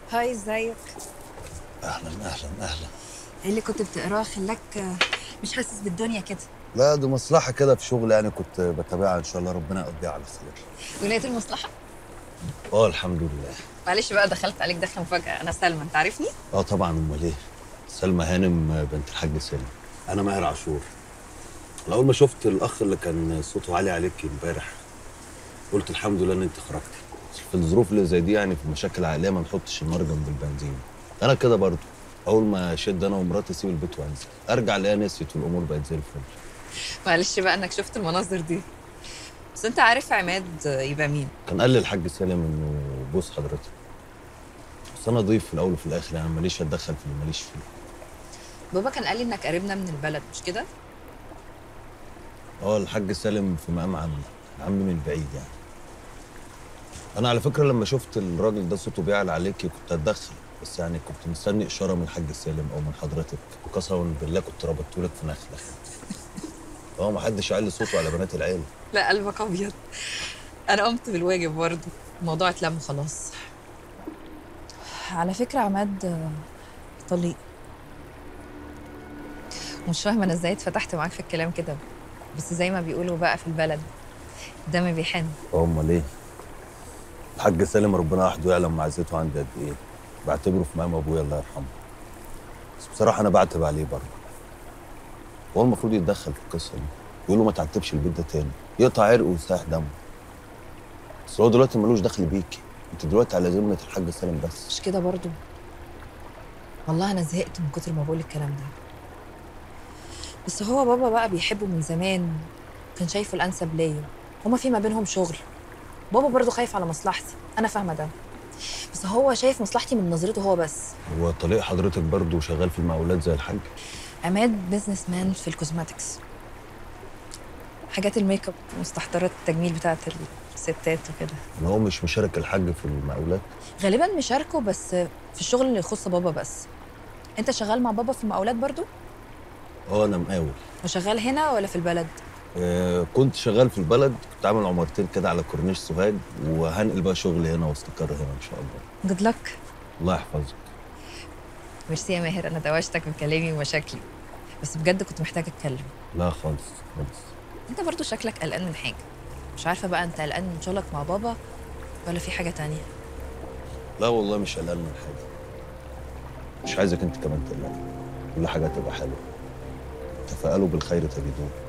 هاي ازيك اهلا اهلا اهلا ايه اللي كنت بتقراه خلاك آه، مش حاسس بالدنيا كده لا دي مصلحه كده في شغل يعني كنت بتابعها ان شاء الله ربنا يقضيها على خير ولقيت المصلحه اه الحمد لله معلش بقى دخلت عليك دخله مفاجاه انا سلمى انت عارفني اه طبعا امال ايه سلمى هانم بنت الحاج سالم انا ماهر عاشور أنا اول ما شفت الاخ اللي كان صوته عالي عليك امبارح قلت الحمد لله ان انت خرجتي في الظروف اللي زي دي يعني في المشاكل العائليه ما نحطش النار جنب البنزين انا كده برضو اول ما اشد انا ومراتي اسيب البيت وانزل ارجع الاقيها نسيت والامور بقت زي الفل معلش بقى انك شفت المناظر دي بس انت عارف عماد آه، يبقى مين كان قال لي الحاج سالم انه بوس حضرتك بس انا ضيف في الاول وفي الاخر يعني ماليش اتدخل في اللي ماليش فيه بابا كان قال لي انك قريبنا من البلد مش كده اه الحاج سالم في مقام عمي عمي من بعيد يعني انا على فكره لما شفت الراجل ده صوته بيعلى عليكي كنت اتدخل بس يعني كنت مستني اشاره من الحاج سالم او من حضرتك وقسما بالله كنت ربطته لك في نخله اه ما حدش يعلي صوته على بنات العيله لا قلبك ابيض انا قمت بالواجب برضه الموضوع اتلم خلاص على فكره عماد آه، طليق مش فاهمه انا ازاي اتفتحت معاك في الكلام كده بس زي ما بيقولوا بقى في البلد دم بيحن اه امال ايه الحاج سالم ربنا وحده يعلم معزته عندي قد ايه بعتبره في مقام ابويا الله يرحمه بس بصراحه انا بعتب عليه برضه هو المفروض يتدخل في القصه دي يقول له ما تعتبش البيت ده تاني يقطع عرقه ويسيح دمه بس هو دلوقتي ملوش دخل بيكي انت دلوقتي على ذمه الحاج سالم بس مش كده برضو والله انا زهقت من كتر ما بقول الكلام ده بس هو بابا بقى بيحبه من زمان كان شايفه الانسب ليا هما في ما بينهم شغل بابا برضو خايف على مصلحتي انا فاهمه ده بس هو شايف مصلحتي من نظرته هو بس هو طليق حضرتك برضه شغال في المقاولات زي الحاج عماد بيزنس مان في الكوزماتكس حاجات الميك اب مستحضرات التجميل بتاعت الستات وكده ان هو مش مشارك الحاج في المقاولات غالبا مشاركه بس في الشغل اللي يخص بابا بس انت شغال مع بابا في المقاولات برضو اه انا مقاول وشغال هنا ولا في البلد آه كنت شغال في البلد كنت عامل عمارتين كده على كورنيش سوهاج وهنقل بقى شغل هنا واستقر هنا ان شاء الله جود لك الله يحفظك ميرسي يا ماهر انا دوشتك بكلامي ومشاكلي بس بجد كنت محتاجه اتكلم لا خالص خالص انت برضو شكلك قلقان من حاجه مش عارفه بقى انت قلقان من شغلك مع بابا ولا في حاجه تانية لا والله مش قلقان من حاجه مش عايزك انت كمان تقلقي كل حاجه هتبقى حلوه تفائلوا بالخير تجدوه